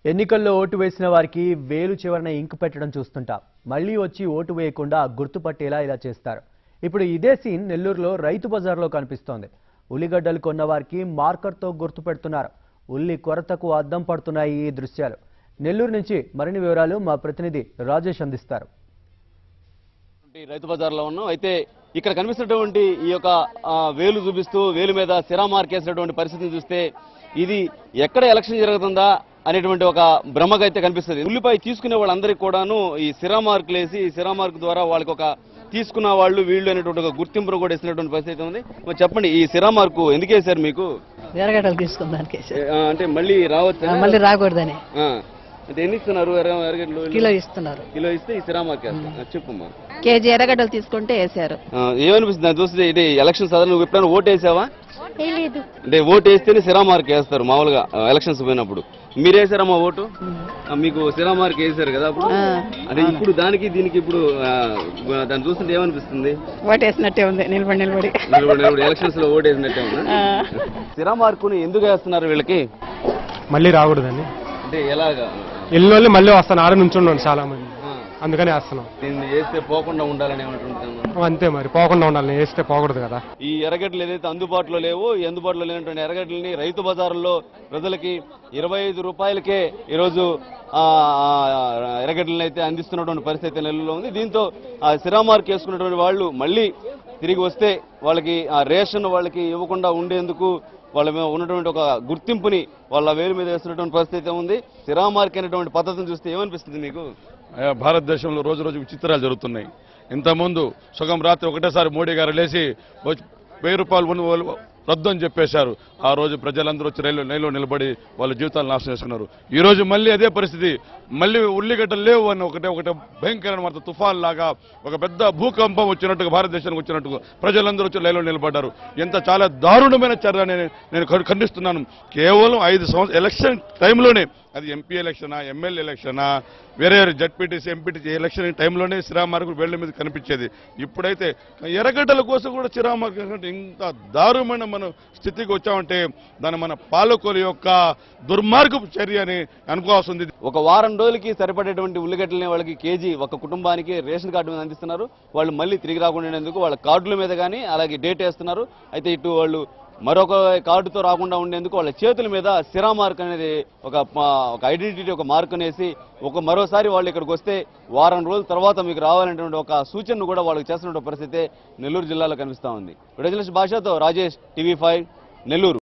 ఎన్నికల్లో ఓటు వేసిన వారికి వేలు చివరన ఇంకు పెట్టడం చూస్తుంటాం మళ్ళీ వచ్చి ఓటు వేయకుండా గుర్తుపట్టేలా ఇలా చేస్తారు ఇప్పుడు ఇదే సీన్ నెల్లూరులో రైతు బజార్లో కనిపిస్తోంది ఉల్లిగడ్డలు కొన్న వారికి మార్కర్తో గుర్తు పెడుతున్నారు ఉల్లి కొరతకు అద్దం పడుతున్నాయి ఈ దృశ్యాలు నెల్లూరు నుంచి మరిన్ని వివరాలు మా ప్రతినిధి రాజేష్ అందిస్తారు ఈ రైతు బజార్లో ఉన్నాం అయితే ఇక్కడ కనిపిస్తున్నటువంటి ఈ యొక్క ఆ, వేలు చూపిస్తూ వేలు మీద సిరా మార్కేసినటువంటి పరిస్థితిని చూస్తే ఇది ఎక్కడ ఎలక్షన్ జరుగుతుందా అనేటువంటి ఒక భ్రమగా అయితే కనిపిస్తుంది ఉల్లిపాయ తీసుకునే వాళ్ళందరికీ కూడాను ఈ సిరా మార్కులు వేసి ఈ సిరా మార్క్ ద్వారా వాళ్ళకి ఒక తీసుకున్న వాళ్ళు వీళ్ళు అనేటువంటి ఒక గుర్తింపును కూడా ఇస్తున్నటువంటి పరిస్థితి ఉంది మరి చెప్పండి ఈ సిరా మార్కు ఎందుకు వేశారు మీకు ఎర్రగడ్డలు తీసుకుందానికి ఆ, అంటే మళ్ళీ రావచ్చు మళ్ళీ రాకూడదని అంటే ఎన్ని ఇస్తున్నారు ఎర్ర- ఎర్రగడ్డలు కిలో ఇస్తున్నారు కిలో ఇస్తే ఈ సిరా మార్క్ వేస్తారు ఆ, చెప్పమ్మా కేజీ ఎర్రగడ్డలు తీసుకుంటే వేసారు ఆ, ఏమనిపిస్తుంది నాకు చూస్తే ఇది ఎలక్షన్ సాధారణ నువ్వు ఎప్పుడైనా ఓటు వేసావా లేదు అంటే ఓటు వేస్తేనే సిరా మార్క్ వేస్తారు మామూలుగా ఆ, ఎలక్షన్స్ పోయినప్పుడు మీరు వేసారమ్మా ఓటు ఆ, మీకు సిరా మార్క్ వేసారు కదా అప్పుడు అంటే ఇప్పుడు దానికి దీనికి ఇప్పుడు ఆ, దాన్ని చూస్తుంటే ఏమనిపిస్తుంది ఓటేసినట్టే ఉంది నిలబడి నిలబడి నిలబడి నిలబడి ఎలక్షన్స్ లో ఓటు వేసినట్టే ఉందా సిరా మార్కుని ఎందుకు వేస్తున్నారు వీళ్ళకి మళ్ళీ రాకూడదని అంటే ఎలాగా వెళ్ళిన వాళ్ళు మళ్ళీ వస్తాను ఆడ నుంచి ఉన్నాను చాలా మంది ఆ, అందుకని వేస్తున్నాం దీన్ని వేస్తే పోకుండా ఉండాలని ఏమంటుంటాను అంతే మరి పోకుండా ఉండాలి నేను వేస్తే పోకూడదు కదా ఈ ఎర్రగడ్డలు ఏదైతే అందుబాటులో లేవో ఈ అందుబాటులో లేనటువంటి ఎర్రగడ్డలని రైతు బజారుల్లో ప్రజలకి ఇరవై ఐదు రూపాయలకే ఈరోజు ఆ, ఆ, ఎర్రగడ్డలను అయితే అందిస్తున్నటువంటి పరిస్థితి అయితే నెల్లూరులో ఉంది దీంతో ఆ సిరామార్క్ వేసుకున్నటువంటి వాళ్ళు మళ్ళీ తిరిగి వస్తే వాళ్ళకి ఆ రేషన్ వాళ్ళకి ఇవ్వకుండా ఉండేందుకు వాళ్ళ మీద ఉన్నటువంటి ఒక గుర్తింపుని వాళ్ళ వేలు మీద వేస్తున్నటువంటి పరిస్థితి అయితే ఉంది సిరామార్క్ అనేటువంటి పద్ధతిని చూస్తే ఏమనిపిస్తుంది మీకు ఆ, భారతదేశంలో రోజు రోజు విచిత్రాలు జరుగుతున్నాయి ఇంతకుముందు సగం రాత్రి ఒకటేసారి మోడీ గారు లేచి వచ్చి వెయ్యి రూపాయలు ఉన్న వాళ్ళు రద్దు అని చెప్పేశారు ఆ రోజు ప్రజలందరూ వచ్చి రైలు రైల్లో నిలబడి వాళ్ళ జీవితాలు నాశనం చేసుకున్నారు ఈ రోజు మళ్ళీ అదే పరిస్థితి మళ్ళీ ఉల్లిగడ్డలు లేవు అని ఒకటే ఒకటే భయంకరమైన మాట తుఫాన్ లాగా ఒక పెద్ద భూకంపం వచ్చినట్టుగా భారతదేశానికి వచ్చినట్టుగా ప్రజలందరూ వచ్చి లైన్లో నిలబడ్డారు ఎంత చాలా దారుణమైన చర్య నేను నేను ఖ- ఖండిస్తున్నాను కేవలం ఐదు సంవత్సరం ఎలక్షన్ టైంలోనే అది ఎంపీ ఎలక్షనా ఎమ్మెల్యే ఎలక్షనా వేరే జడ్పీటీసీ ఎంపీటీసీ ఎలక్షన్ టైంలోనే శ్రీరామార్కు వేళ్ల మీద కనిపించేది ఇప్పుడైతే ఎర్రగడ్డల కోసం కూడా శ్రీరామార్కు అంటే ఇంత దారుణమైన మనం స్థితికి వచ్చామంటే దాని మన పాలకుల యొక్క దుర్మార్గపు చర్య అని అనుకోవాల్సి ఉంది ఒక వారం రోజులకి సరిపడేటువంటి ఉల్లిగడ్డలని వాళ్ళకి కేజీ ఒక కుటుంబానికి రేషన్ కార్డు మీద అందిస్తున్నారు వాళ్ళు మళ్ళీ తిరిగి రాకుండా ఉండేందుకు వాళ్ళ కార్డుల మీద కానీ అలాగే డేట్ వేస్తున్నారు అయితే ఇటు వాళ్ళు మరొక కార్డుతో రాకుండా ఉండేందుకు వాళ్ళ చేతుల మీద సిరా మార్క్ అనేది ఒక ఆ, ఒక ఐడెంటిటీ ఒక మార్క్ అనేసి ఒక మరోసారి వాళ్ళు ఇక్కడికి వస్తే వారం రోజుల తర్వాత మీకు రావాలనేటువంటి ఒక సూచనను కూడా వాళ్ళకి చేస్తున్న పరిస్థితి నెల్లూరు జిల్లాలో కనిపిస్తా ఉంది విడజలిస్ భాషతో రాజేష్ టీవీ ఫైవ్ నెల్లూరు